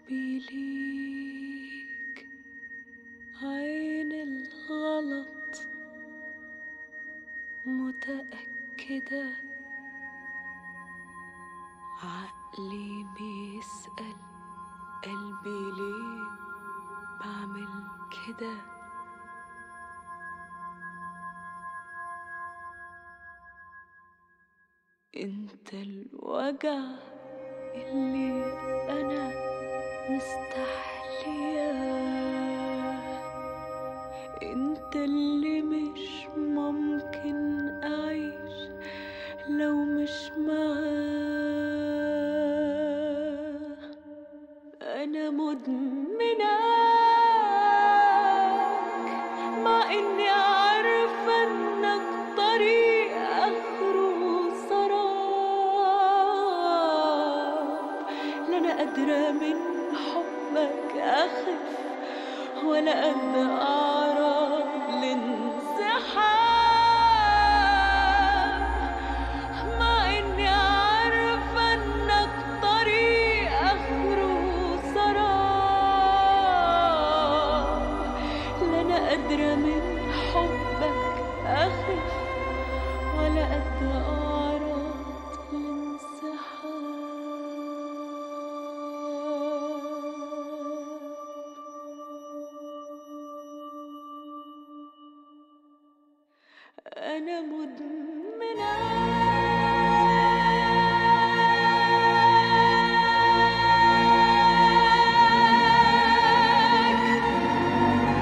حبي ليك عين الغلط متأكدة عقلي بيسأل قلبي ليه بعمل كده انت الوجع اللي انا مستحلياه انت اللي مش ممكن اعيش لو مش معاه انا مدمناك مع اني عارفه انك طريق اخره سراب لا انا قادره من حبك اخف ولا قد اعرف الانسحاب مع اني عارفه انك طريق اخره سراب لا انا قادره من حبك اخف ولا قد اعرف الانسحاب أنا مدمناك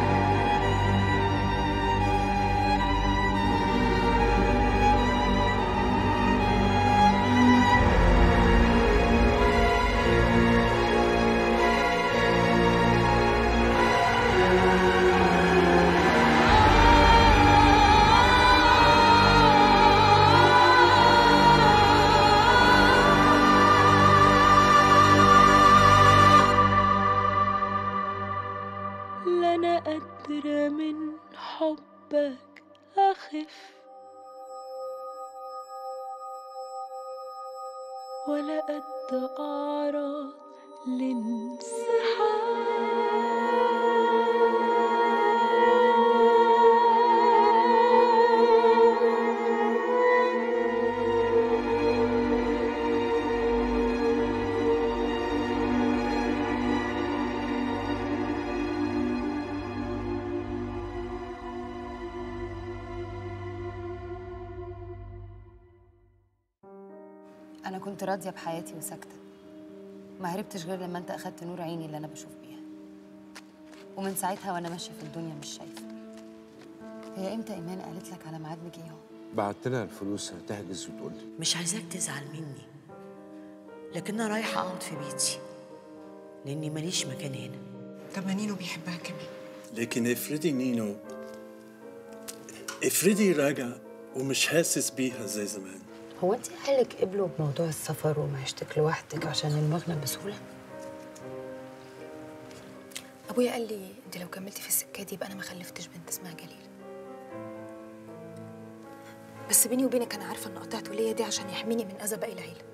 لا أنا قادرة من حبك أخف ولا قد أعرض لانسحاب أنا كنت راضية بحياتي وساكتة ما هربتش غير لما أنت أخدت نور عيني اللي أنا بشوف بيها ومن ساعتها وأنا ماشية في الدنيا مش شايفة هي إمتى إيمان قالت لك على ميعاد مجيهم؟ بعت لها الفلوس هتحجز وتقول لي مش عايزاك تزعل مني لكن انا رايحه اقعد في بيتي لاني ماليش مكان هنا طب ما نينو بيحبها كمان لكن افرضي نينو افرضي راجع ومش حاسس بيها زي زمان هو انت اهلك قبلوا بموضوع السفر ومعيشتك لوحدك عشان المغنى بسهوله ابويا قال لي انت لو كملتي في السكه دي يبقى انا ما خلفتش بنت اسمها جليل بس بيني وبينك انا عارفه ان قطعته ليا دي عشان يحميني من اذى باقي العيله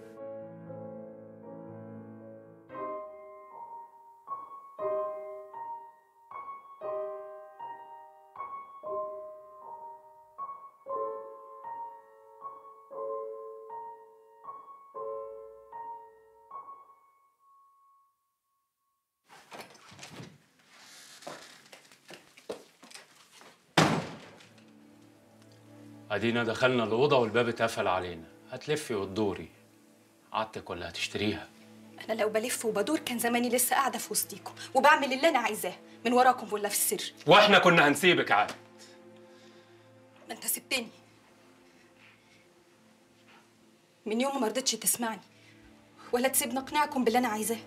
ادينا دخلنا الاوضه والباب اتقفل علينا هتلفي وتدوري عادتك ولا هتشتريها انا لو بلف وبدور كان زماني لسه قاعده في وسطيكم وبعمل اللي انا عايزاه من وراكم ولا في السر واحنا كنا هنسيبك عاد ما انت سبتني من يوم ما رضيتش تسمعني ولا تسيبني اقنعكم باللي انا عايزاه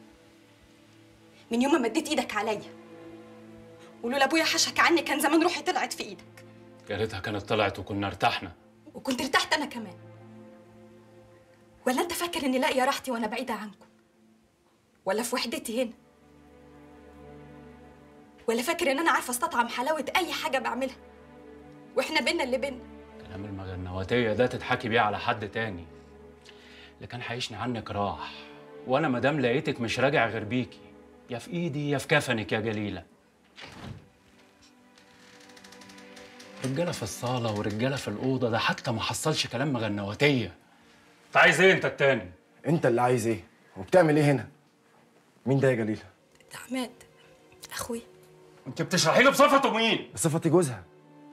من يوم ما مديت ايدك عليا ولولا ابويا حشك عني كان زمان روحي طلعت في ايدك يا ريتها كانت طلعت وكنا ارتحنا وكنت ارتحت انا كمان ولا انت فاكر اني لاقيه راحتي وانا بعيده عنكم ولا في وحدتي هنا ولا فاكر ان انا عارفه استطعم حلاوه اي حاجه بعملها واحنا بينا اللي بينا كلام المغنواتيه ده تضحكي بيه على حد تاني اللي كان هيشني عنك راح وانا مادام لقيتك مش راجع غير بيكي يا في ايدي يا في كفنك يا جليله رجاله في الصاله ورجاله في الاوضه ده حتى ما حصلش كلام مغنواتيه انت عايز ايه انت التاني انت اللي عايز ايه وبتعمل ايه هنا مين ده يا جليله ده عماد اخوي انت بتشرحي له بصفته مين بصفتي جوزها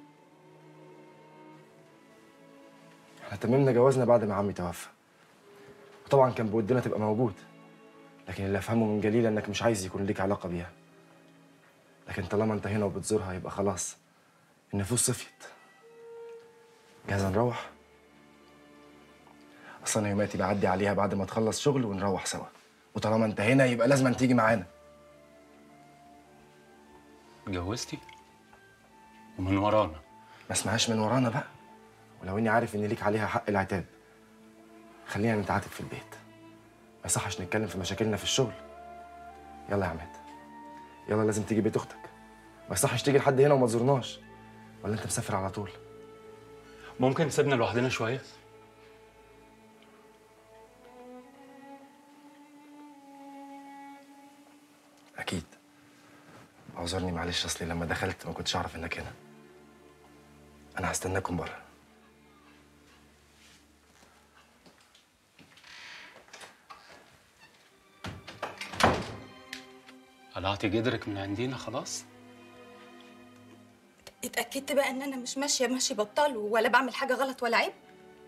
احنا تممنا جوازنا بعد ما عمي توفى وطبعا كان بودنا تبقى موجود لكن اللي افهمه من جليله انك مش عايز يكون ليك علاقه بيها لكن طالما انت هنا وبتزورها يبقى خلاص النفوس صفيت جاهزه نروح اصل انا يوماتي بعدي عليها بعد ما تخلص شغل ونروح سوا وطالما انت هنا يبقى لازم تيجي معانا اتجوزتي ومن ورانا ما اسمهاش من ورانا بقى ولو اني عارف ان ليك عليها حق العتاب خلينا نتعاتب في البيت ما يصحش نتكلم في مشاكلنا في الشغل يلا يا عماد يلا لازم تيجي بيت اختك ما يصحش تيجي لحد هنا وما تزورناش ولا انت مسافر على طول ممكن تسيبنا لوحدنا شويه اكيد اعذرني معلش اصلي لما دخلت ما كنتش اعرف انك هنا انا هستناكم بره قلعتي جدرك من عندنا خلاص اتاكدت بقى ان انا مش ماشيه ماشي بطال ولا بعمل حاجه غلط ولا عيب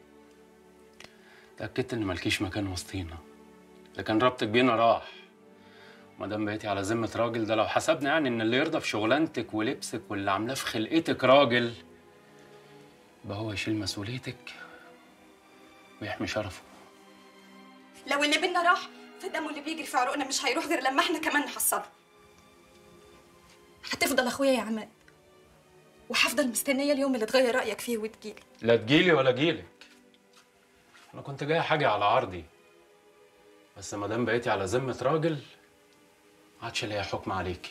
اتأكدت إن مالكيش مكان وسطينا لكن ربطك بينا راح ما دام بقيتي على ذمة راجل ده لو حسبنا يعني إن اللي يرضى في شغلانتك ولبسك واللي عاملاه في خلقتك راجل يبقى هو يشيل مسؤوليتك ويحمي شرفه لو اللي بينا راح فدمه اللي بيجري في عروقنا مش هيروح غير لما احنا كمان نحصله هتفضل اخويا يا عماد وهفضل مستنيه اليوم اللي تغير رايك فيه وتجيلي لا تجيلي ولا جيلك أنا كنت جاي حاجة على عرضي بس ما دام بقيتي على ذمة راجل ما عادش ليا حكم عليكي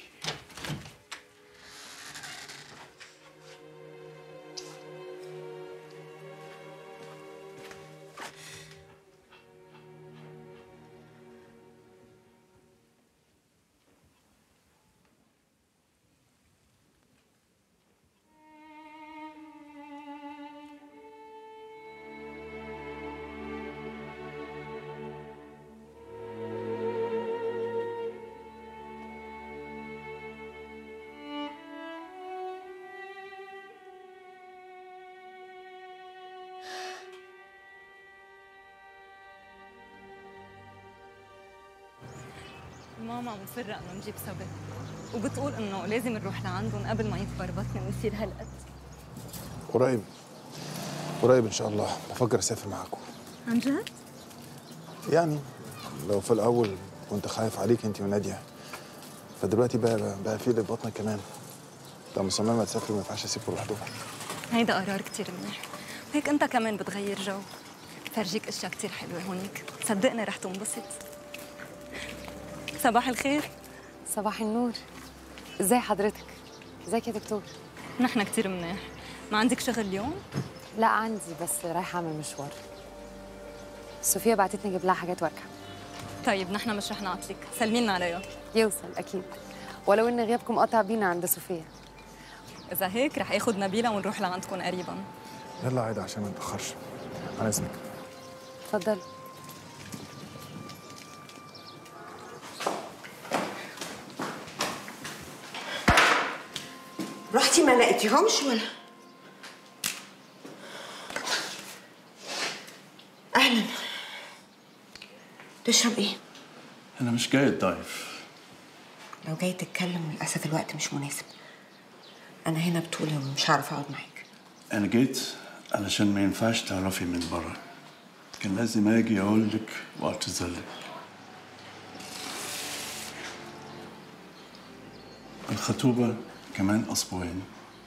ماما مصرة انه نجيب صبي وبتقول انه لازم نروح لعندهم قبل ما يكبر بطني ويصير هالقد قريب قريب ان شاء الله بفكر اسافر معاكم عن جد؟ يعني لو في الاول كنت خايف عليك انت وناديه فدلوقتي بقى بقى في لك بطنك كمان لو مصممه تسافري ما ينفعش اسيبكم لوحدكم هيدا قرار كتير منيح هيك انت كمان بتغير جو فرجيك اشياء كتير حلوة هونيك صدقني رح تنبسط صباح الخير صباح النور ازاي حضرتك ازيك يا دكتور نحن كتير منيح ما عندك شغل اليوم؟ لا عندي بس رايحه اعمل مشوار صوفيا بعتتني اجيب لها حاجات وارجع طيب نحن مش رح نعطلك سلمي لنا عليها يوصل اكيد ولو ان غيابكم قطع بينا عند صوفيا اذا هيك رح اخذ نبيلة ونروح لعندكم قريبا يلا عادي عشان ما نتاخرش على اذنك اتفضل رحتي ما لقيتيهمش ولا اهلا تشرب ايه أنا مش جاي الضيف لو جاي تتكلم للاسف الوقت مش مناسب انا هنا بطولي ومش هعرف اقعد معاك أنا جيت علشان ما ينفعش تعرفي من برا كان لازم أجي أقول لك وأعتذر لك الخطوبة كمان أسبوعين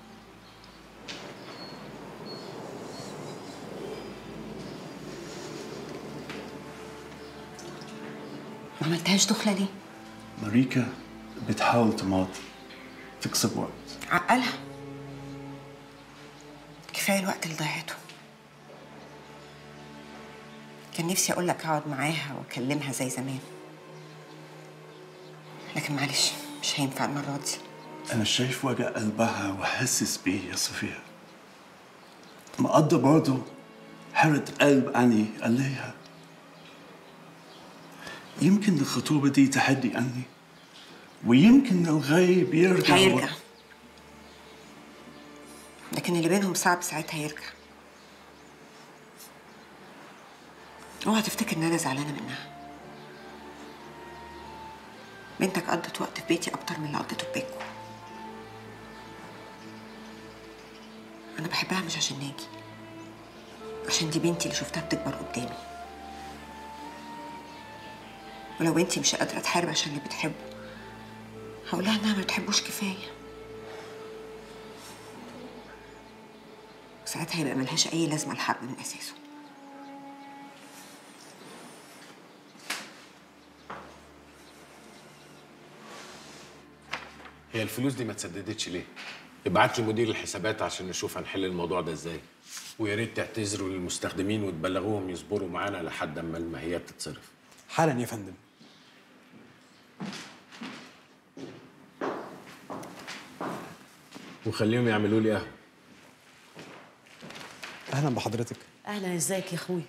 ما عملتهاش دخله ليه ماريكا بتحاول تماطل تكسب وقت عقلها كفايه الوقت اللي ضيعته كان نفسي اقول لك اقعد معاها واكلمها زي زمان لكن معلش مش هينفع المرة دي أنا شايف وجع قلبها وحاسس بيه يا صفية مقدر برضه حرة قلب أني عليها يمكن الخطوبة دي تحدي عني ويمكن الغيب يرجع هيرجع لكن اللي بينهم صعب ساعتها يرجع اوعى تفتكر ان انا زعلانه منها بنتك قضت وقت في بيتي اكتر من اللي قضيته في بيتكم انا بحبها مش عشان ناجي عشان دي بنتي اللي شفتها بتكبر قدامي ولو بنتي مش قادره تحارب عشان اللي بتحبه هقولها انها ما بتحبوش كفايه ساعتها هيبقى ملهاش اي لازمه الحرب من اساسه هي الفلوس دي ما اتسددتش ليه؟ ابعت لي مدير الحسابات عشان نشوف هنحل الموضوع ده ازاي ويا ريت تعتذروا للمستخدمين وتبلغوهم يصبروا معانا لحد اما الماهيات تتصرف حالا يا فندم وخليهم يعملوا لي قهوه اهلا بحضرتك اهلا ازيك يا اخوي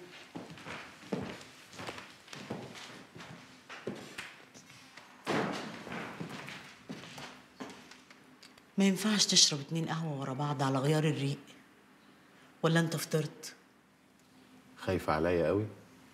ما ينفعش تشرب اتنين قهوه ورا بعض على غيار الريق ولا انت فطرت خايفه عليا قوي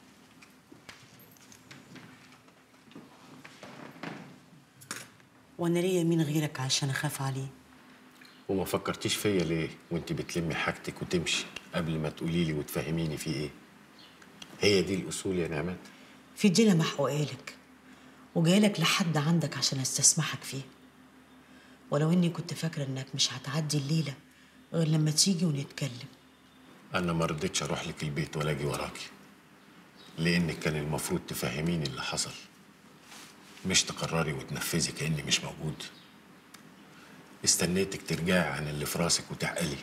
وانا ليا مين غيرك عشان اخاف عليه وما فكرتيش فيا ليه وانت بتلمي حاجتك وتمشي قبل ما تقولي لي وتفهميني في ايه هي دي الاصول يا نعمات في دينا محقوقالك وجايلك لحد عندك عشان استسمحك فيه ولو اني كنت فاكره انك مش هتعدي الليله غير لما تيجي ونتكلم انا ما رضيتش اروح لك البيت ولا اجي وراكي لانك كان المفروض تفهميني اللي حصل مش تقرري وتنفذي كاني مش موجود استنيتك ترجعي عن اللي في راسك وتعقلي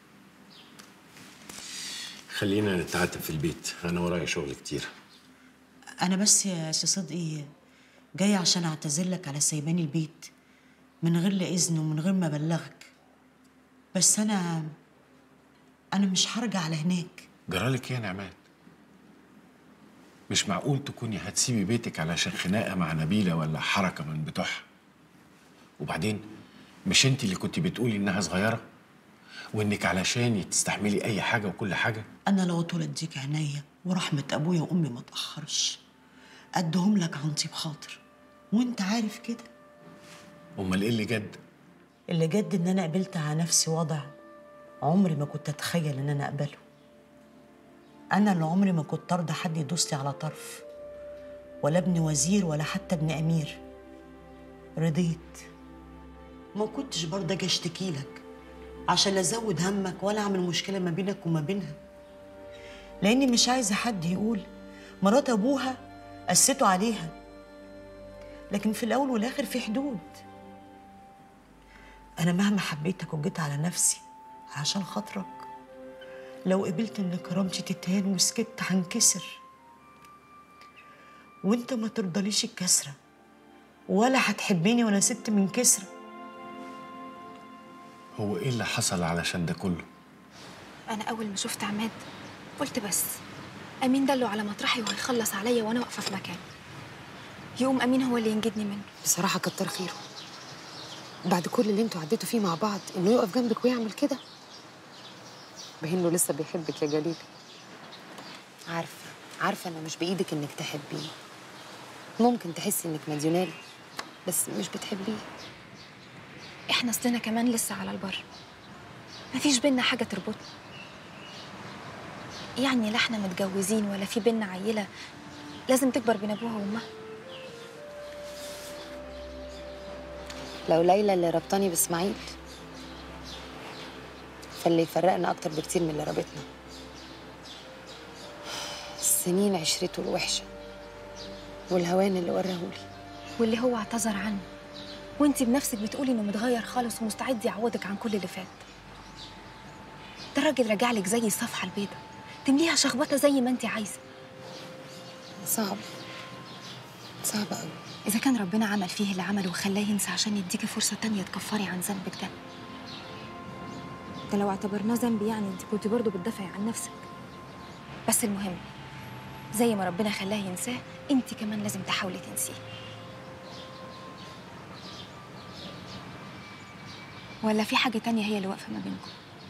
خلينا نتعاتب في البيت انا ورايا شغل كتير انا بس يا سي صدقي جايه عشان اعتذر لك على سيباني البيت من غير لا اذن ومن غير ما ابلغك بس انا انا مش هرجع على هناك جرالك ايه يا نعمات مش معقول تكوني هتسيبي بيتك علشان خناقه مع نبيله ولا حركه من بتوعها وبعدين مش انت اللي كنت بتقولي انها صغيره وانك علشان تستحملي اي حاجه وكل حاجه انا لو طول اديك عينيا ورحمه ابويا وامي ما تاخرش ادهم لك عن طيب خاطر وانت عارف كده امال ايه اللي جد اللي جد ان انا قبلت على نفسي وضع عمري ما كنت اتخيل ان انا اقبله انا اللي عمري ما كنت ارضى حد يدوس لي على طرف ولا ابن وزير ولا حتى ابن امير رضيت ما كنتش برضه اجي اشتكي لك عشان لا ازود همك ولا اعمل مشكله ما بينك وما بينها لاني مش عايزه حد يقول مرات ابوها قسيته عليها لكن في الاول والاخر في حدود انا مهما حبيتك وجيت على نفسي عشان خاطرك لو قبلت ان كرامتي تتهان وسكت هنكسر وانت ما ترضليش الكسره ولا هتحبني وانا ست من كسره هو ايه اللي حصل علشان ده كله انا اول ما شفت عماد قلت بس امين دله على مطرحي وهيخلص عليا وانا واقفه في مكاني يقوم امين هو اللي ينجدني منه بصراحة كتر خيره بعد كل اللي انتوا عديتوا فيه مع بعض انه يقف جنبك ويعمل كده باين له لسه بيحبك يا جليل عارفة عارفة انه مش بإيدك انك تحبيه ممكن تحسي انك مديونالي بس مش بتحبيه احنا اصلنا كمان لسه على البر مفيش بينا حاجه تربطنا يعني لا احنا متجوزين ولا في بينا عيله لازم تكبر بين ابوها وامها لو ليلى اللي ربطاني باسماعيل فاللي يفرقنا اكتر بكتير من اللي رابطنا السنين عشرته الوحشه والهوان اللي وراهولي واللي هو اعتذر عنه وانت بنفسك بتقولي انه متغير خالص ومستعد يعوضك عن كل اللي فات ده الراجل راجع لك زي الصفحه البيضاء تمليها شخبطه زي ما انت عايزه صعب صعب قوي إذا كان ربنا عمل فيه اللي عمله وخلاه ينسى عشان يديكي فرصة تانية تكفري عن ذنبك ده ده لو اعتبرناه ذنب يعني انت كنت برضه بتدافعي عن نفسك بس المهم زي ما ربنا خلاه ينساه انت كمان لازم تحاولي تنسيه ولا في حاجة تانية هي اللي واقفة ما بينكم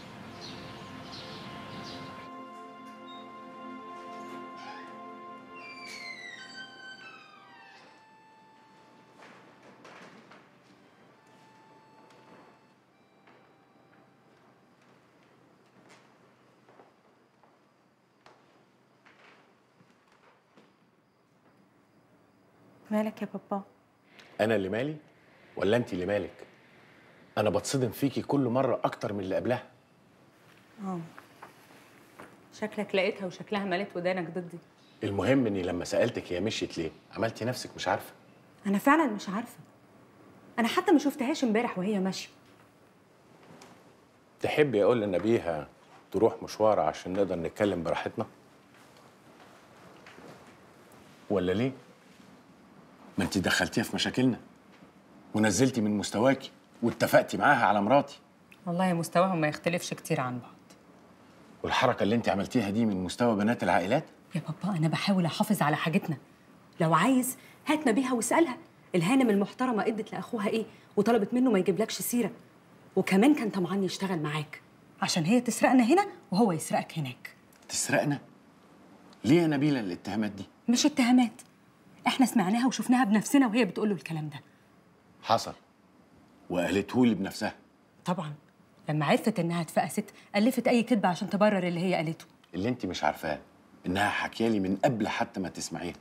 مالك يا بابا انا اللي مالي ولا انت اللي مالك انا بتصدم فيكي كل مره اكتر من اللي قبلها اه شكلك لقيتها وشكلها مالت ودانك ضدي المهم اني لما سالتك هي مشيت ليه عملتي نفسك مش عارفه انا فعلا مش عارفه انا حتى ما شفتهاش امبارح وهي ماشيه تحبي اقول لنبيها تروح مشوار عشان نقدر نتكلم براحتنا ولا ليه ما انت دخلتيها في مشاكلنا ونزلتي من مستواكي واتفقتي معاها على مراتي والله مستواهم ما يختلفش كتير عن بعض والحركه اللي انت عملتيها دي من مستوى بنات العائلات يا بابا انا بحاول احافظ على حاجتنا لو عايز هات نبيها واسالها الهانم المحترمه ادت لاخوها ايه وطلبت منه ما يجيبلكش سيره وكمان كان طمعان يشتغل معاك عشان هي تسرقنا هنا وهو يسرقك هناك تسرقنا ليه يا نبيله الاتهامات دي مش اتهامات احنا سمعناها وشفناها بنفسنا وهي بتقول له الكلام ده حصل وقالته لي بنفسها طبعا لما عرفت انها اتفقست الفت اي كذبه عشان تبرر اللي هي قالته اللي انت مش عارفاه انها حكيالي من قبل حتى ما تسمعيها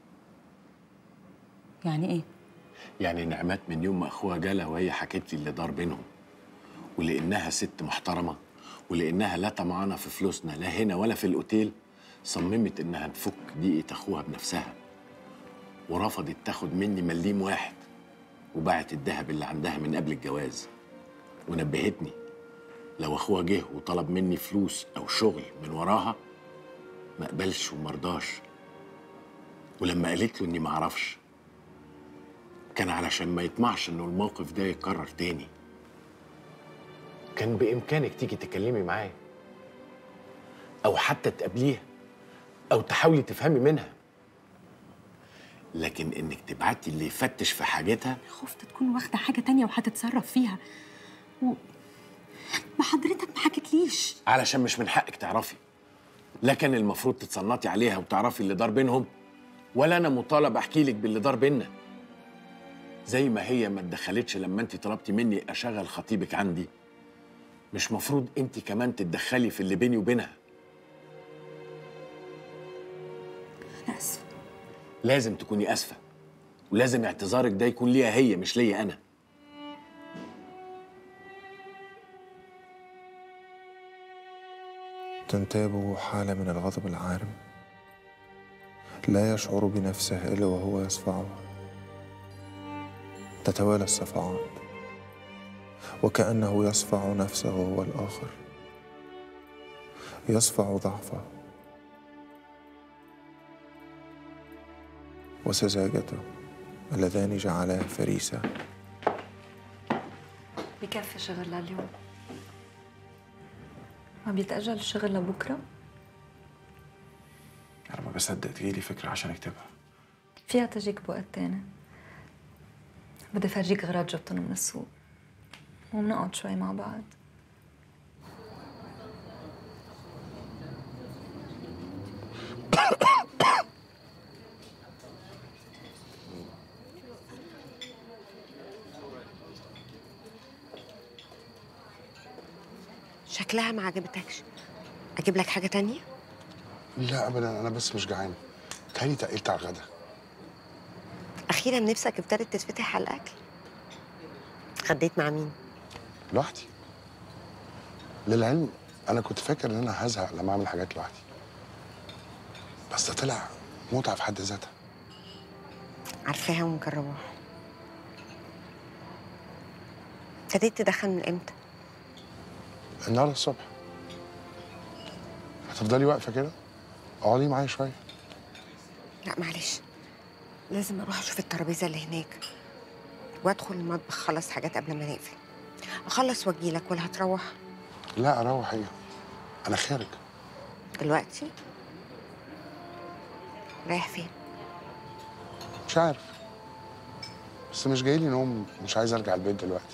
يعني ايه يعني نعمات من يوم ما اخوها جالها وهي حكت لي اللي دار بينهم ولانها ست محترمه ولانها لا طمعانه في فلوسنا لا هنا ولا في الاوتيل صممت انها تفك ضيقه اخوها بنفسها ورفضت تاخد مني مليم واحد وباعت الذهب اللي عندها من قبل الجواز ونبهتني لو اخوها جه وطلب مني فلوس او شغل من وراها ما اقبلش ومرضاش ولما قالت له اني ما اعرفش كان علشان ما يطمعش انه الموقف ده يتكرر تاني كان بامكانك تيجي تكلمي معاه او حتى تقابليها او تحاولي تفهمي منها لكن انك تبعتي اللي يفتش في حاجتها خفت تكون واخده حاجه تانية وهتتصرف فيها و... ما حضرتك ما حكيتليش علشان مش من حقك تعرفي لا كان المفروض تتصنطي عليها وتعرفي اللي دار بينهم ولا انا مطالب احكي لك باللي دار بينا زي ما هي ما اتدخلتش لما انت طلبتي مني اشغل خطيبك عندي مش مفروض انت كمان تتدخلي في اللي بيني وبينها انا اسفه لازم تكوني اسفه ولازم اعتذارك ده يكون ليها هي مش ليا انا تنتابه حالة من الغضب العارم لا يشعر بنفسه إلا وهو يصفعها تتوالى الصفعات وكأنه يصفع نفسه هو الآخر يصفع ضعفه وسذاجته اللذان جعلاه فريسة بكفي شغل لليوم ما بيتأجل الشغل لبكرة أنا ما بصدق تجيلي فكرة عشان أكتبها فيها تجيك بوقت تاني بدي فرجيك أغراض جبتهم من السوق وبنقعد شوي مع بعض شكلها ما عجبتكش اجيب لك حاجه تانية لا ابدا انا بس مش جعان تهيألي تقلت على الغدا اخيرا نفسك ابتدت تتفتح على الاكل غديت مع مين لوحدي للعلم انا كنت فاكر ان انا هزهق لما اعمل حاجات لوحدي بس ده طلع متعه في حد ذاتها عارفاها ومجرباها ابتديت تدخن من امتى النهارده الصبح هتفضلي واقفه كده اقعدي معايا شويه لا معلش لازم اروح اشوف الترابيزه اللي هناك وادخل المطبخ خلص حاجات قبل ما نقفل اخلص واجيلك ولا هتروح لا اروح ايه انا خارج دلوقتي رايح فين مش عارف بس مش جايلي نوم مش عايز ارجع البيت دلوقتي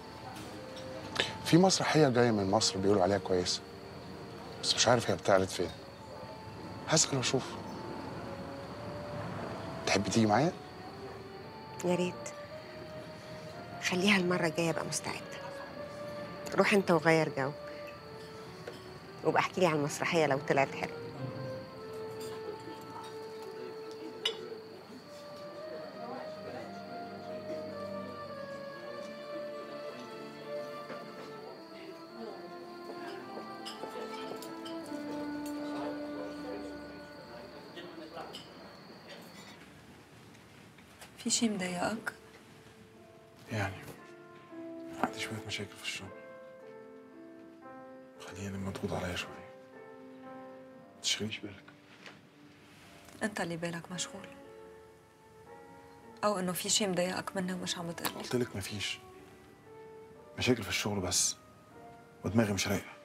في مسرحيه جايه من مصر بيقولوا عليها كويسه بس مش عارف هي بتعرض فين هسأل واشوف تحبي تيجي معايا يا ريت خليها المره الجايه ابقى مستعده روح انت وغير جو وابقى احكي لي على المسرحيه لو طلعت حلوه في شي مضايقك؟ يعني عندي شوية مشاكل في الشغل خليني مضغوط عليا شوية تشغليش بالك انت اللي بالك مشغول او انه في شي مضايقك مني ومش عم بتقلي قلت لك مفيش مشاكل في الشغل بس ودماغي مش رايقة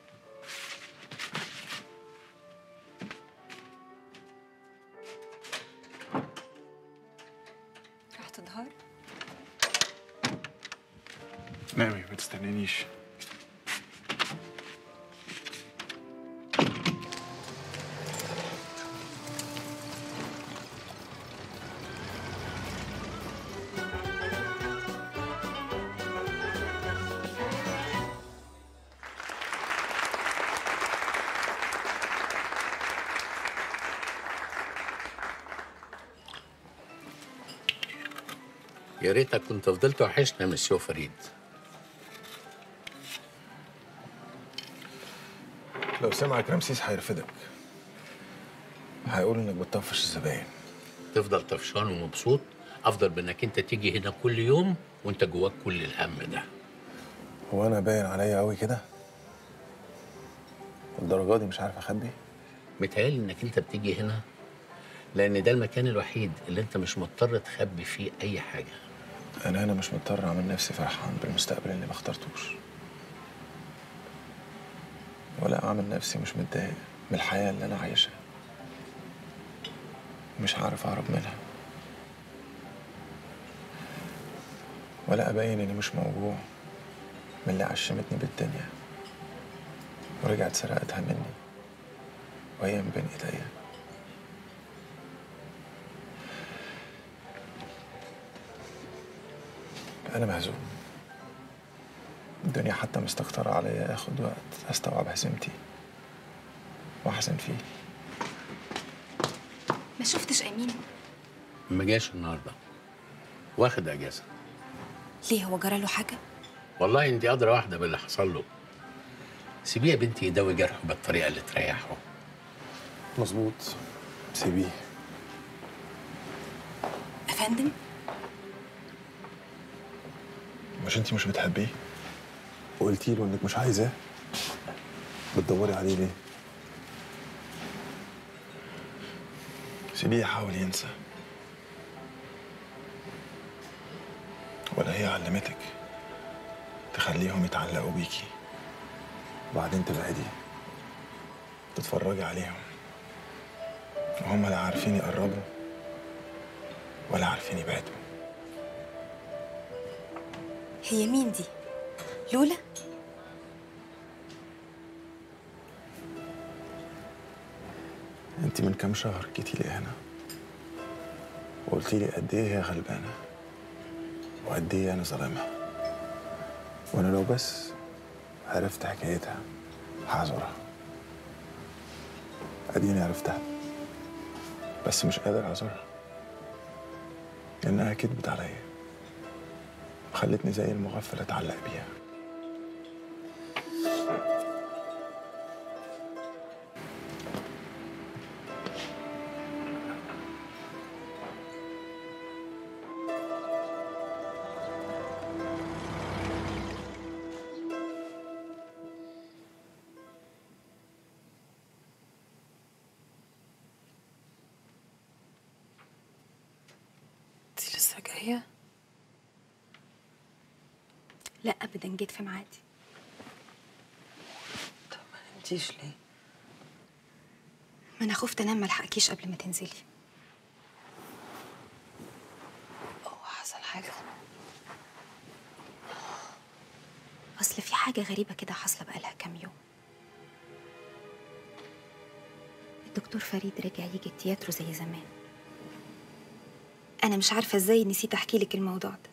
رح تظهر؟ نامي ما تستنانيش يا ريتك كنت فضلت وحشنا مسيو فريد لو سمعك رمسيس هيرفدك هيقول انك بتطفش الزباين تفضل طفشان ومبسوط افضل بانك انت تيجي هنا كل يوم وانت جواك كل الهم ده هو انا باين عليا قوي كده الدرجه دي مش عارف اخبي متهيألي انك انت بتيجي هنا لان ده المكان الوحيد اللي انت مش مضطر تخبي فيه اي حاجه انا هنا مش مضطر اعمل نفسي فرحان بالمستقبل اللي ما اخترتوش ولا اعمل نفسي مش متضايق من الحياه اللي انا عايشها مش عارف اهرب منها ولا ابين اني مش موجوع من اللي عشمتني بالدنيا ورجعت سرقتها مني وهي من بين ايديا انا مهزوم الدنيا حتى مستكترة عليا اخد وقت استوعب هزيمتي واحزن فيه ما شفتش امين ما جاش النهارده واخد اجازه ليه هو جرى له حاجه والله انت ادرى واحده باللي حصل له سيبيه يا بنتي يداوي جرحه بالطريقه اللي تريحه مظبوط سيبيه افندم مش انتي مش بتحبيه وقلتي له انك مش عايزاه بتدوري عليه ليه سيبيه يحاول ينسى ولا هي علمتك تخليهم يتعلقوا بيكي وبعدين تبعدي تتفرجي عليهم وهم لا عارفين يقربوا ولا عارفين يبعدوا هي مين دي لولا انت من كام شهر جيتي لي هنا وقلتي لي قد ايه هي غلبانه وقد ايه انا ظالمها وانا لو بس عرفت حكايتها هعذرها اديني عرفتها بس مش قادر اعذرها لانها كدبت عليا خلتني زي المغفل اتعلق بيها جايه لا ابدا جيت في ميعادي انتيش ليه ما انا خفت انام ملحقكيش قبل ما تنزلي هو حصل حاجه اصل في حاجه غريبه كده حاصله بقالها كام يوم الدكتور فريد رجع يجي التياترو زي زمان انا مش عارفه ازاي نسيت احكي لك الموضوع ده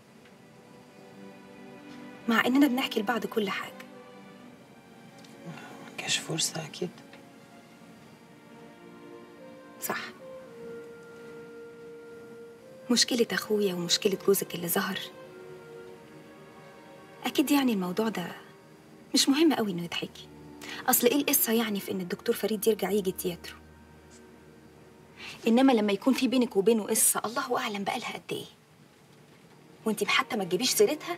مع اننا بنحكي لبعض كل حاجه مكاش فرصه اكيد صح مشكلة أخويا ومشكلة جوزك اللي ظهر أكيد يعني الموضوع ده مش مهم قوي إنه يتحكي أصل إيه القصة يعني في إن الدكتور فريد يرجع يجي التياترو إنما لما يكون في بينك وبينه قصة الله أعلم بقالها قد إيه وأنتي حتى ما تجيبيش سيرتها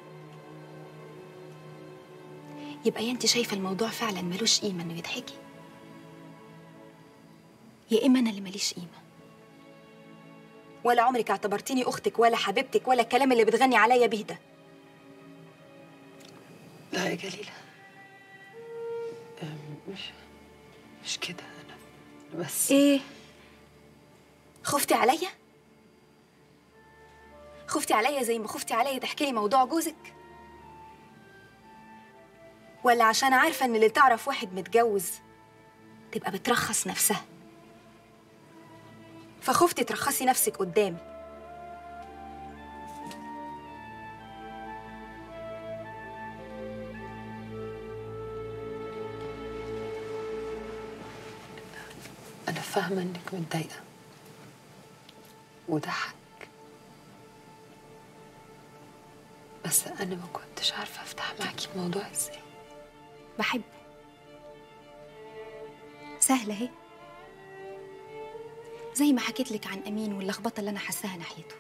يبقى يا أنت شايفة الموضوع فعلا ملوش قيمة إنه يتحكي يا إما أنا اللي ماليش قيمة ولا عمرك اعتبرتيني أختك ولا حبيبتك ولا الكلام اللي بتغني عليا بيه ده لا يا جليلة أم، مش مش كده أنا بس إيه؟ خفتي عليا؟ خفتي عليا زي ما خفتي عليا تحكي لي موضوع جوزك؟ ولا عشان عارفة إن اللي تعرف واحد متجوز تبقى بترخص نفسها فخفتي ترخصي نفسك قدامي أنا فاهمة إنك متضايقة وده حقك بس أنا ما كنتش عارفة أفتح معاكي الموضوع إزاي بحبه سهلة اهي زي ما حكيت لك عن أمين واللخبطة اللي أنا حاساها ناحيته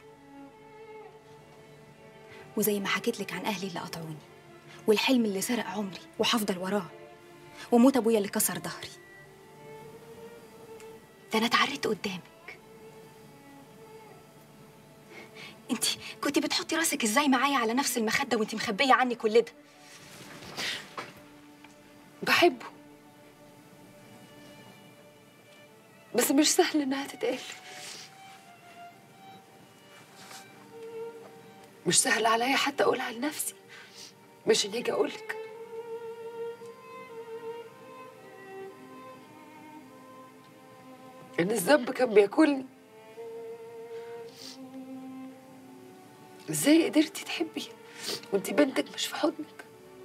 وزي ما حكيت لك عن أهلي اللي قطعوني والحلم اللي سرق عمري وهفضل وراه وموت أبويا اللي كسر ظهري ده أنا اتعريت قدامك انت كنت بتحطي راسك ازاي معايا على نفس المخدة وانت مخبية عني كل ده بحبه بس مش سهل إنها تتقال مش سهل عليا حتى أقولها لنفسي مش إني أجي أقولك إن الذنب كان بياكلني إزاي قدرتي تحبي وأنتي بنتك مش في حضنك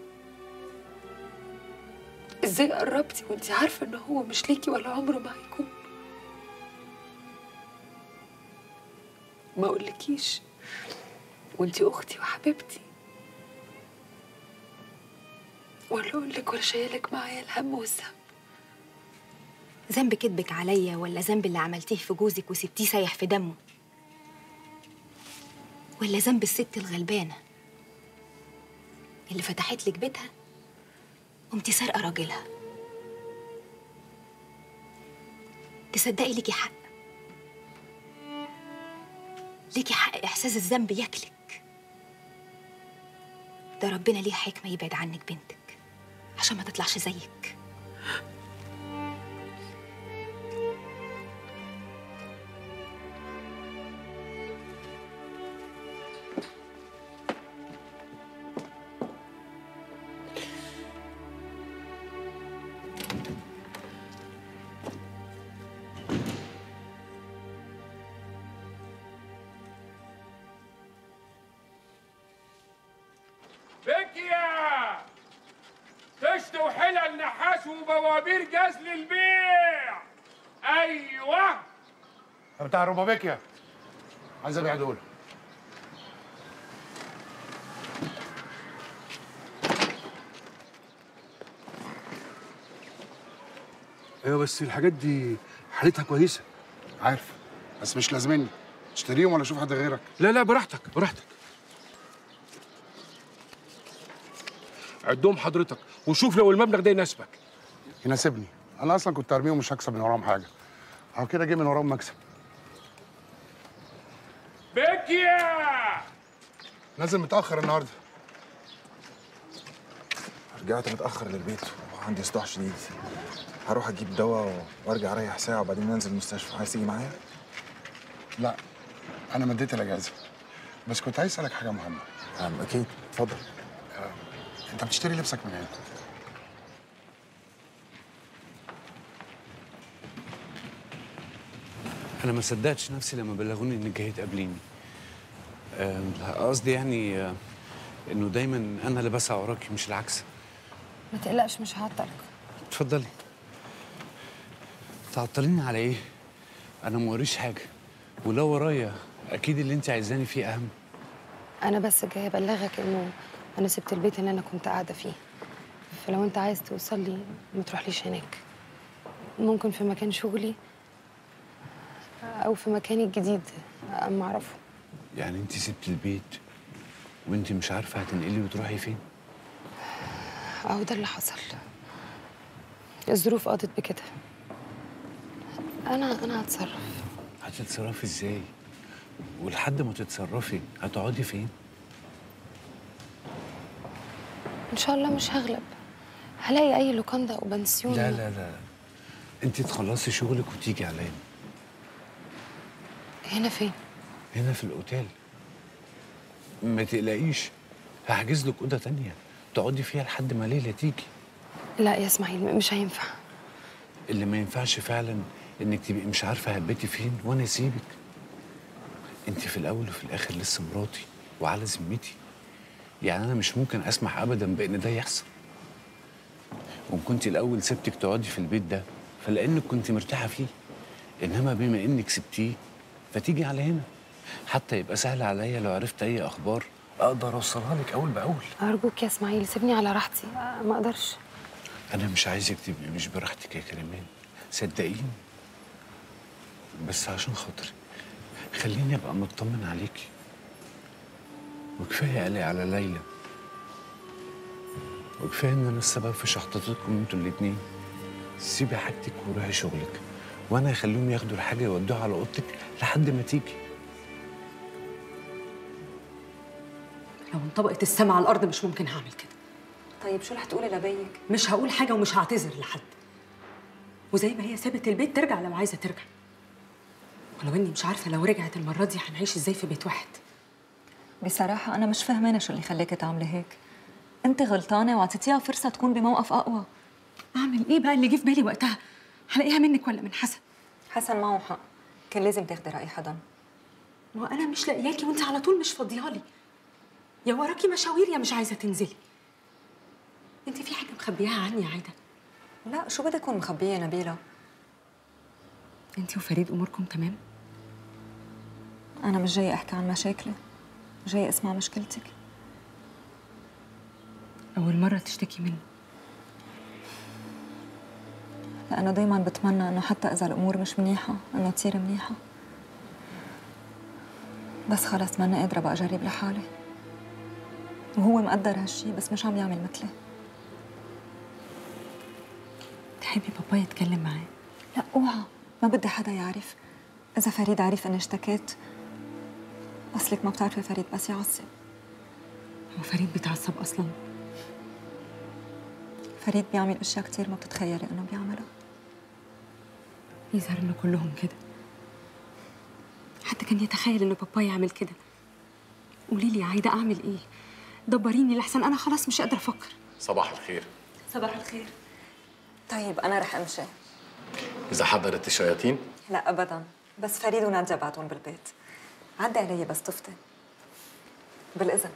إزاي قربتي وأنتي عارفة إن هو مش ليكي ولا عمره ما هيكون ما أقولكيش وأنتي أختي وحبيبتي ولا أقولك ولا شايلك معايا الهم والذنب ذنب كدبك عليا ولا ذنب اللي عملتيه في جوزك وسبتيه سايح في دمه ولا ذنب الست الغلبانة اللي فتحت لك بيتها قمتي سارقة راجلها تصدقي ليكي حق ليكي حق إحساس الذنب ياكلك ده ربنا ليه حكمة يبعد عنك بنتك عشان ما تطلعش زيك بكيا طشت وحلل نحاس وبوابير جاز للبيع ايوه بتاع روبابيكيا عايز ابيع دول ايوه بس الحاجات دي حالتها كويسه عارف بس مش لازمني اشتريهم ولا اشوف حد غيرك لا لا براحتك براحتك عدهم حضرتك وشوف لو المبلغ ده يناسبك يناسبني انا اصلا كنت ارميهم مش هكسب من وراهم حاجه اهو كده جه من وراهم مكسب بكيا زكي نازل متاخر النهارده رجعت متأخر للبيت وعندي صداع شديد هروح أجيب دواء وأرجع أريح ساعة وبعدين ننزل المستشفى عايز تيجي معايا؟ لا انا مديت الاجازه بس كنت عايز اسالك حاجه مهمه نعم أكيد اتفضل انت بتشتري لبسك منين انا ما صدقتش نفسي لما بلغوني انك جاي تقابليني آه، قصدي يعني آه، انه دايما انا اللي بسعى وراكي مش العكس ما تقلقش مش هعطلك اتفضلي تعطليني على ايه انا ما وريش حاجه ولو ورايا اكيد اللي انت عايزاني فيه اهم انا بس جايه ابلغك انه انا سبت البيت اللي انا كنت قاعده فيه فلو انت عايز توصل لي ما تروحليش هناك ممكن في مكان شغلي او في مكاني الجديد اما اعرفه يعني انت سبت البيت وانت مش عارفه هتنقلي وتروحي فين اهو ده اللي حصل الظروف قضت بكده انا انا هتصرف هتتصرفي ازاي ولحد ما تتصرفي هتقعدي فين ان شاء الله مش هغلب هلاقي اي لوكاندا او بنسيون لا لا لا انت تخلصي شغلك وتيجي عليا هنا فين هنا في الاوتيل ما تقلقيش هحجز لك اوضه تانية تقعدي فيها لحد ما ليلى تيجي لا يا اسماعيل مش هينفع اللي ما ينفعش فعلا انك تبقي مش عارفه هبيتي فين وانا اسيبك انت في الاول وفي الاخر لسه مراتي وعلى ذمتي يعني انا مش ممكن اسمح ابدا بان ده يحصل وان كنت الاول سبتك تقعدي في البيت ده فلانك كنت مرتاحه فيه انما بما انك سبتيه فتيجي على هنا حتى يبقى سهل عليا لو عرفت اي اخبار اقدر اوصلها لك اول باول ارجوك يا اسماعيل سيبني على راحتي آه، ما اقدرش انا مش عايزك تبقي مش براحتك يا كريمان صدقيني بس عشان خاطري خليني ابقى مطمن عليكي وكفايه قلق على ليلى وكفايه ان انا السبب في شحطتكم انتوا الاتنين سيبي حاجتك وروحي شغلك وانا هخليهم ياخدوا الحاجه يودوها على اوضتك لحد ما تيجي لو انطبقت السما على الارض مش ممكن هعمل كده طيب شو رح تقولي لبيك؟ مش هقول حاجه ومش هعتذر لحد وزي ما هي سابت البيت ترجع لو عايزه ترجع ولو اني مش عارفه لو رجعت المره دي هنعيش ازاي في بيت واحد بصراحة أنا مش فهمانة شو اللي خليكي تعملي هيك أنت غلطانة وعطيتيها فرصة تكون بموقف أقوى اعمل ايه بقى اللي جه في بالي وقتها هلاقيها منك ولا من حسن حسن معه حق كان لازم تاخدي رأي حدا وانا مش لاقياكي وانت على طول مش فاضيالي يا وراكي مشاوير يا مش عايزه تنزلي انت في حاجه مخبياها عني يا عايده لا شو بدي أكون مخبية يا نبيلة انت وفريد اموركم تمام أنا مش جاية أحكي عن مشاكلي جاية أسمع مشكلتك اول مره تشتكي منه لأنه دايما بتمنى إنه حتى إذا الأمور مش منيحة إنه تصير منيحة بس خلص ماني قادرة بقى أجرب لحالي وهو مقدر هالشي بس مش عم يعمل مثلي تحبي بابا يتكلم معاه لا اوعى ما بدي حدا يعرف إذا فريد عرف إني اشتكيت أصلك ما بتعرفي فريد بس يعصب هو فريد بيتعصب اصلا فريد بيعمل أشياء كتير ما بتتخيلي إنه بيعملها يظهر انه كلهم كده حتى كان يتخيل انه بابا يعمل كده قولي لي يا عايده اعمل ايه دبريني لحسن انا خلاص مش قادره افكر صباح الخير صباح الخير طيب أنا رح أمشي إذا حضرت الشياطين لا أبدا بس فريد ونادية بعدهم بالبيت عدي علي بس تفطر بالإذن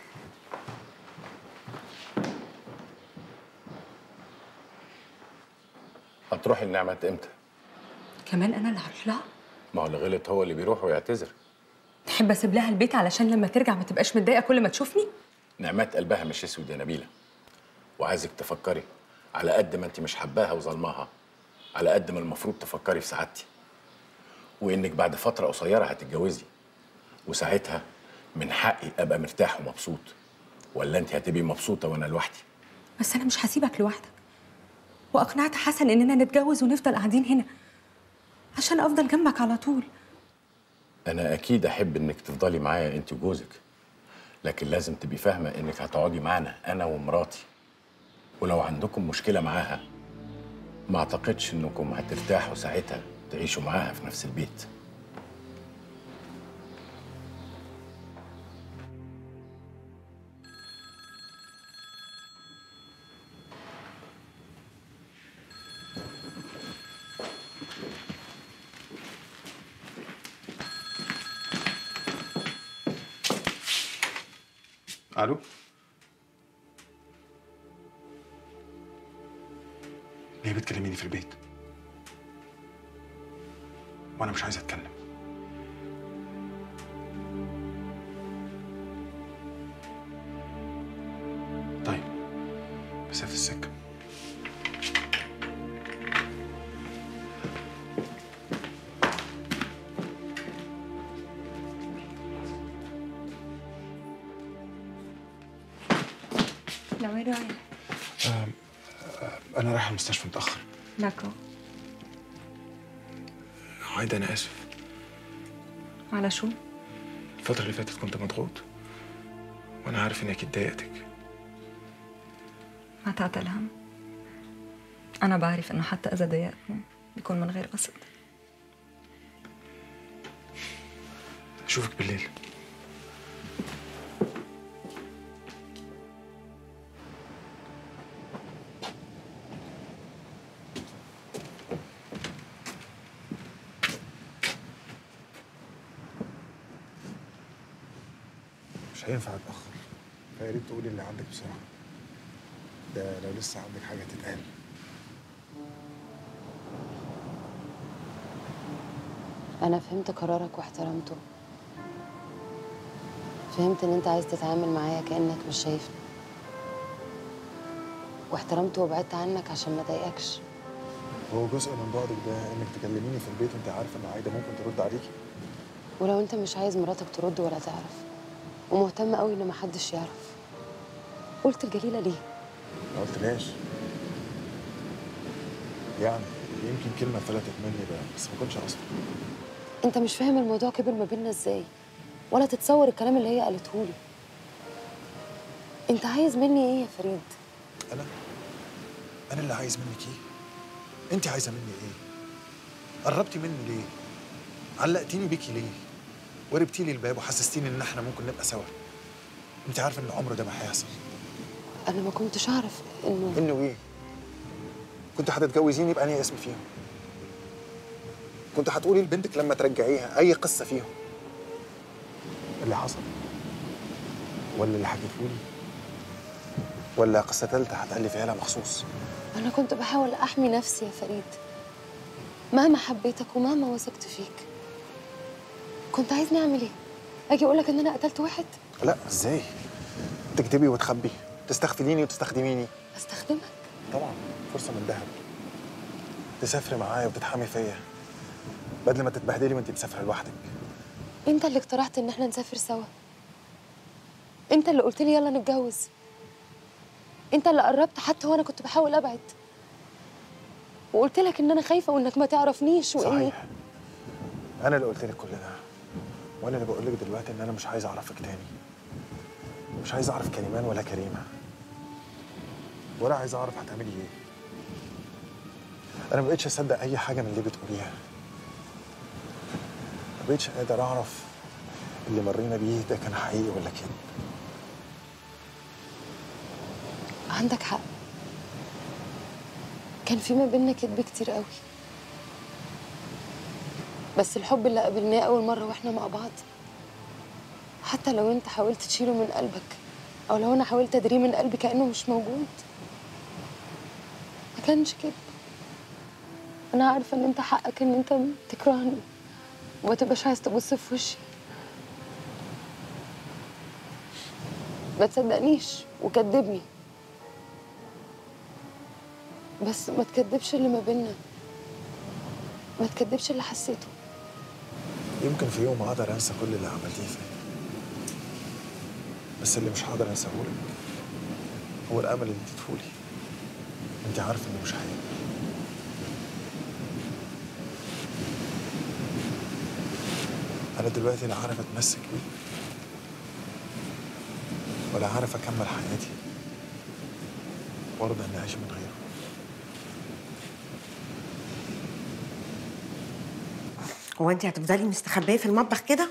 هتروحي النعمة امتى؟ كمان انا اللي هروح لها ما هو اللي غلط هو اللي بيروح ويعتذر تحب اسيب لها البيت علشان لما ترجع ما تبقاش متضايقه كل ما تشوفني نعمات قلبها مش اسود يا نبيلة وعايزك تفكري على قد ما انت مش حباها وظلماها على قد ما المفروض تفكري في سعادتي وانك بعد فترة قصيرة هتتجوزي وساعتها من حقي ابقى مرتاح ومبسوط ولا انت هتبقي مبسوطة وانا لوحدي بس انا مش هسيبك لوحدك واقنعت حسن اننا نتجوز ونفضل قاعدين هنا عشان افضل جنبك على طول انا اكيد احب انك تفضلي معايا انت وجوزك لكن لازم تبقي فاهمه انك هتقعدي معانا انا ومراتي ولو عندكم مشكله معاها ما اعتقدش انكم هترتاحوا ساعتها تعيشوا معاها في نفس البيت الو ليه بتكلميني في البيت وانا مش عايز اتكلم طيب مسافة السكة لوين رايح؟ آم، آه، انا رايح المستشفى متأخر داكو عايدة انا اسف على شو؟ الفترة اللي فاتت كنت مضغوط وانا عارف اني اكيد ضايقتك ما تعتل هم أنا بعرف إنه حتى إذا ضايقتني بيكون من غير قصد اشوفك بالليل مش هينفع اتاخر فيا ريت تقولي اللي عندك بسرعه ده لو لسه عندك حاجه تتقال أنا فهمت قرارك واحترمته فهمت إن أنت عايز تتعامل معايا كأنك مش شايفني واحترمته وبعدت عنك عشان ما ضايقكش هو جزء من بعدك ده انك تكلميني في البيت وانت عارفه ان عايده ممكن ترد عليكي ولو أنت مش عايز مراتك ترد ولا تعرف ومهتم قوي إن محدش يعرف قلت الجليلة ليه؟ ما قلتلهاش يعني يمكن كلمه فلتت مني بقى بس ما كنتش قصدي أنت مش فاهم الموضوع كبر ما بيننا إزاي ولا تتصور الكلام اللي هي قالته لي أنت عايز مني إيه يا فريد؟ انا انا اللي عايز منك ايه انت عايزه مني ايه قربتي مني ليه علقتيني بيكي ليه وربتي لي الباب وحسستيني ان احنا ممكن نبقى سوا انت عارفه ان عمره ده ما هيحصل أنا ما كنتش أعرف إنه انه ايه كنت هتتجوزيني بأنهي اسم فيهم كنت هتقولي لبنتك لما ترجعيها اي قصه فيهم اللي حصل ولا اللي حكيتهولي ولا قصه ثالثه هتالفيها لها مخصوص أنا كنت بحاول أحمي نفسي يا فريد مهما حبيتك ومهما وثقت فيك كنت عايزني أعمل إيه؟ أجي أقول لك إن أنا قتلت واحد؟ لا ازاي تكتبي وتخبي تستغفليني وتستخدميني أستخدمك؟ طبعا فرصه من ذهب تسافري معايا وتتحامي فيا بدل ما تتبهدلي وانت مسافره لوحدك أنت اللي اقترحت إن إحنا نسافر سوا أنت اللي قلت لي يلا نتجوز أنت اللي قربت حتى وأنا كنت بحاول أبعد وقلت لك إن أنا خايفة وإنك ما تعرفنيش وإني صحيح انا اللي قلت لك كل ده وانا اللي بقول لك دلوقتي ان انا مش عايز اعرفك تاني مش عايز اعرف كريمان ولا كريمه ولا عايز اعرف هتعملي ايه انا ما بقتش اصدق اي حاجه من اللي بتقوليها ما بقتش قادر اعرف اللي مرينا بيه ده كان حقيقي ولا كده عندك حق كان في ما بيننا كدب كتير قوي بس الحب اللي قابلناه أول مرة وإحنا مع بعض حتى لو أنت حاولت تشيله من قلبك أو لو أنا حاولت أدريه من قلبي كأنه مش موجود ما كانش كده أنا عارفة إن أنت حقك إن أنت تكرهني وما تبقاش عايز تبص في وشي ما تصدقنيش وكدبني بس ما تكدبش اللي ما بينا ما تكدبش اللي حسيته يمكن في يوم اقدر انسى كل اللي عملتيه فيا بس اللي مش هقدر انساه لك هو الامل اللي اديتهولي انت عارفه انه مش حقيقي انا انا دلوقتي لا عارف اتمسك بيه ولا عارف اكمل حياتي وارضى اني اعيش من غيره هو انت هتفضلي مستخبيه في المطبخ كده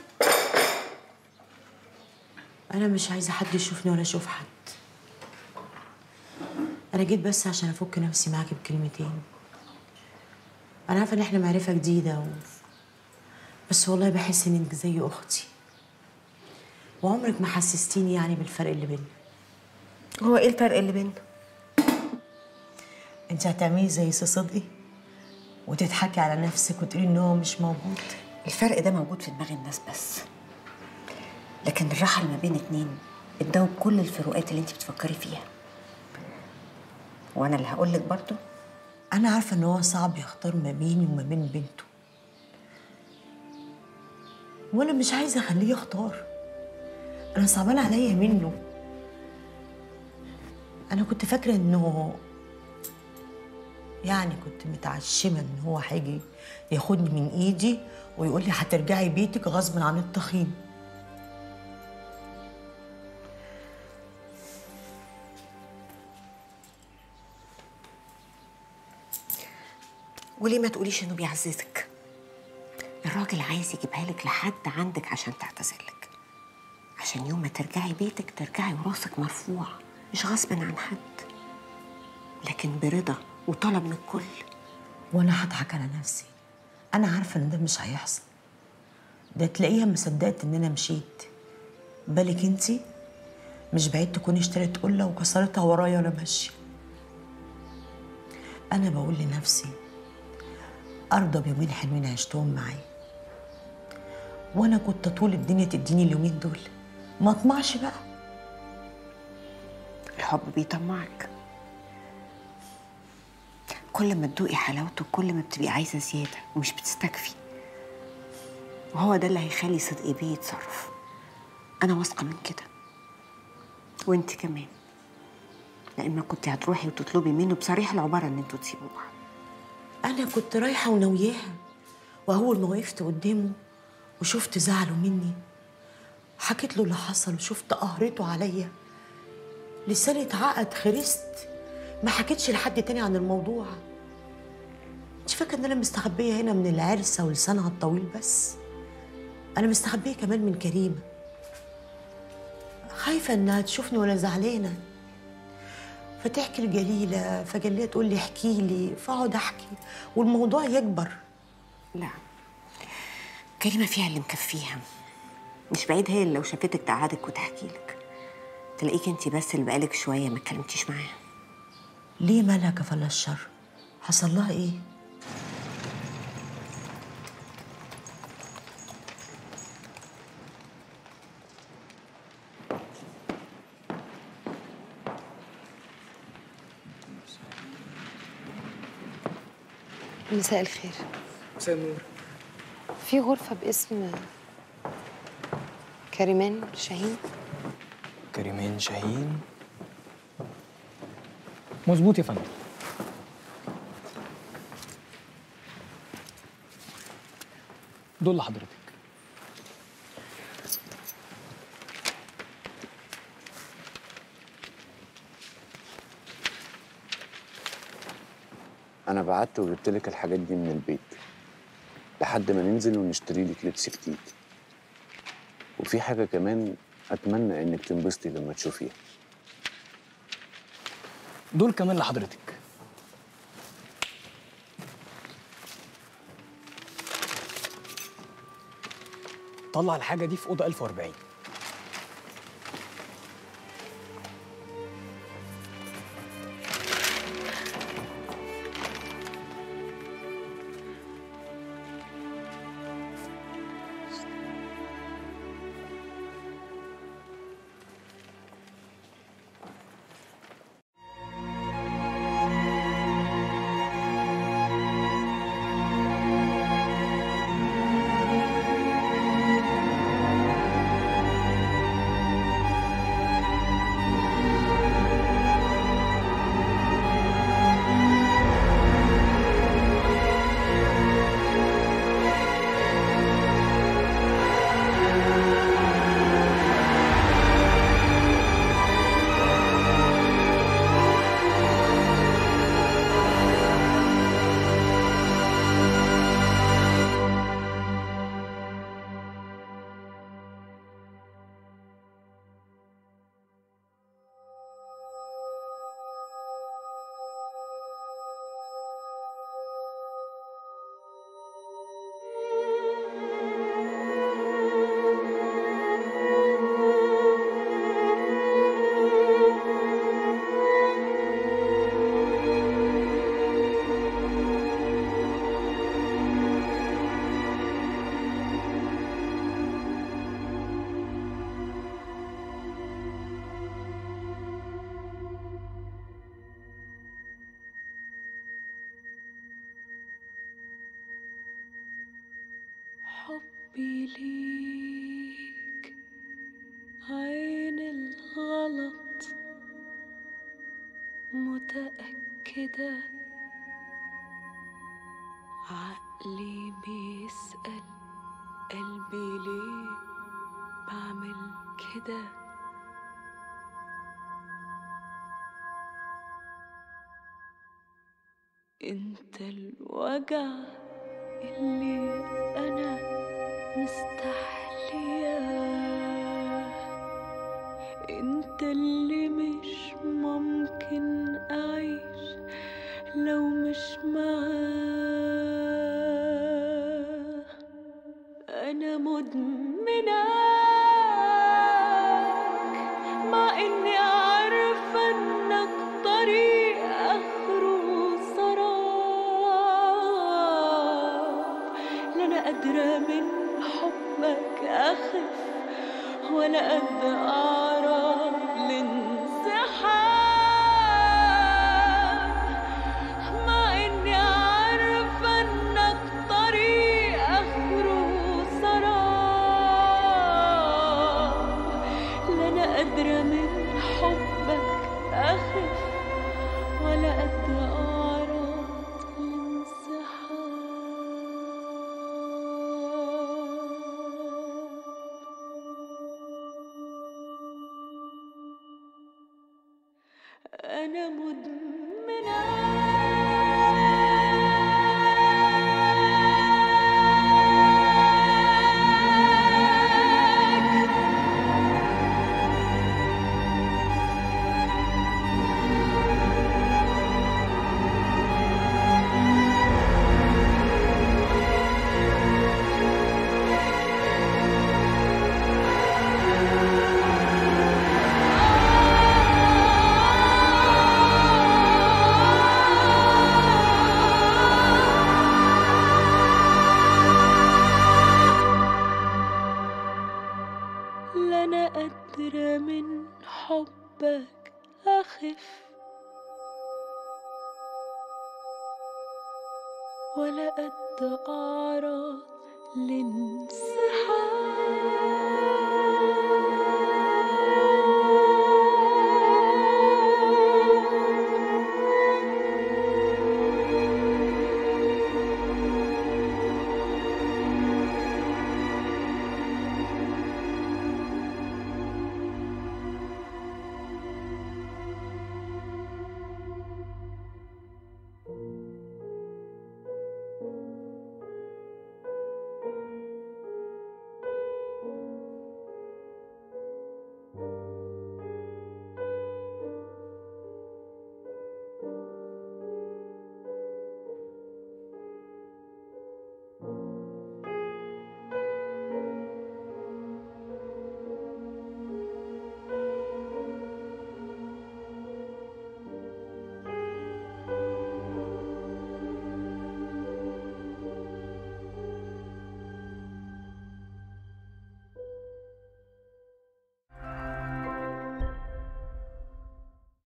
انا مش عايزه حد يشوفني ولا اشوف حد انا جيت بس عشان افك نفسي معاكي بكلمتين انا عارفه ان احنا معرفه جديده و... بس والله بحس انك زي اختي وعمرك ما حسستيني يعني بالفرق اللي بينا هو ايه الفرق اللي بينا انت هتعملي زي سي صدقي وتضحكي على نفسك وتقولي ان هو مش موجود الفرق ده موجود في دماغ الناس بس لكن الراحه اللي ما بين اتنين بتداوم كل الفروقات اللي انت بتفكري فيها وانا اللي هقول لك برضه انا عارفه ان هو صعب يختار ما بيني وما بين بنته وانا مش عايزه اخليه يختار انا صعبان عليا منه انا كنت فاكره انه يعني كنت متعشمه ان هو هيجي ياخدني من ايدي ويقول لي هترجعي بيتك غصب عن التخين وليه ما تقوليش انه بيعززك الراجل عايز يجيبها لك لحد عندك عشان تعتذرلك عشان يوم ما ترجعي بيتك ترجعي وراسك مرفوع مش غصب عن حد لكن برضا وطلب من الكل وانا هضحك على نفسي انا عارفه ان ده مش هيحصل ده تلاقيها ما صدقت ان انا مشيت بالك انتي مش بعيد تكوني اشتريت قله وكسرتها ورايا وانا ماشيه انا بقول لنفسي ارضى بيومين حلوين عشتهم معايا وانا كنت طول الدنيا تديني اليومين دول ما اطمعش بقى الحب بيطمعك كل ما تدوقي حلاوته كل ما بتبقي عايزه زياده ومش بتستكفي وهو ده اللي هيخلي صدقي بيه يتصرف انا واثقه من كده وانت كمان لان ما كنت هتروحي وتطلبي منه بصريح العباره ان انتوا تسيبوا بعض انا كنت رايحه وناوياها واول ما وقفت قدامه وشفت زعله مني حكيت له اللي حصل وشفت قهرته عليا لساني اتعقد خرست ما حكيتش لحد تاني عن الموضوع انت فاكره ان انا مستخبيه هنا من العرسه ولسانها الطويل بس انا مستخبيه كمان من كريمه خايفه انها تشوفني وانا زعلانه فتحكي لجليله فجليله تقول لي احكي لي فاقعد احكي والموضوع يكبر لا كريمه فيها اللي مكفيها مش بعيد هي اللي لو شافتك تقعدك وتحكي لك تلاقيك انت بس اللي بقالك شويه ما اتكلمتيش معاها ليه مالها كفل الشر حصل لها ايه مساء الخير مساء النور في غرفة باسم كريمان شاهين كريمان شاهين مظبوط يا فندم دول لحضرتك انا بعت وجبت لك الحاجات دي من البيت لحد ما ننزل ونشتري لك لبس جديد وفي حاجه كمان اتمنى انك تنبسطي لما تشوفيها دول كمان لحضرتك طلع الحاجة دي في أوضة 1040 Thank حبي ليك عين الغلط متأكدة عقلي بيسأل قلبي ليه بعمل كده انت الوجع اللي انا مستحلياه انت اللي مش ممكن اعيش لو مش معاه انا مدمناك مع اني عارفه انك طريق اخره سراب لا انا قادره من حبك اخف ولا قد اعرف الانسحاب مع اني عارفه انك طريق اخره سراب لا انا قادره من حبك اخف ولا قد اعرف الانسحاب أنا مدمنة لا أنا قادرة من حبك أخف ولا قد أعرض لانسحاب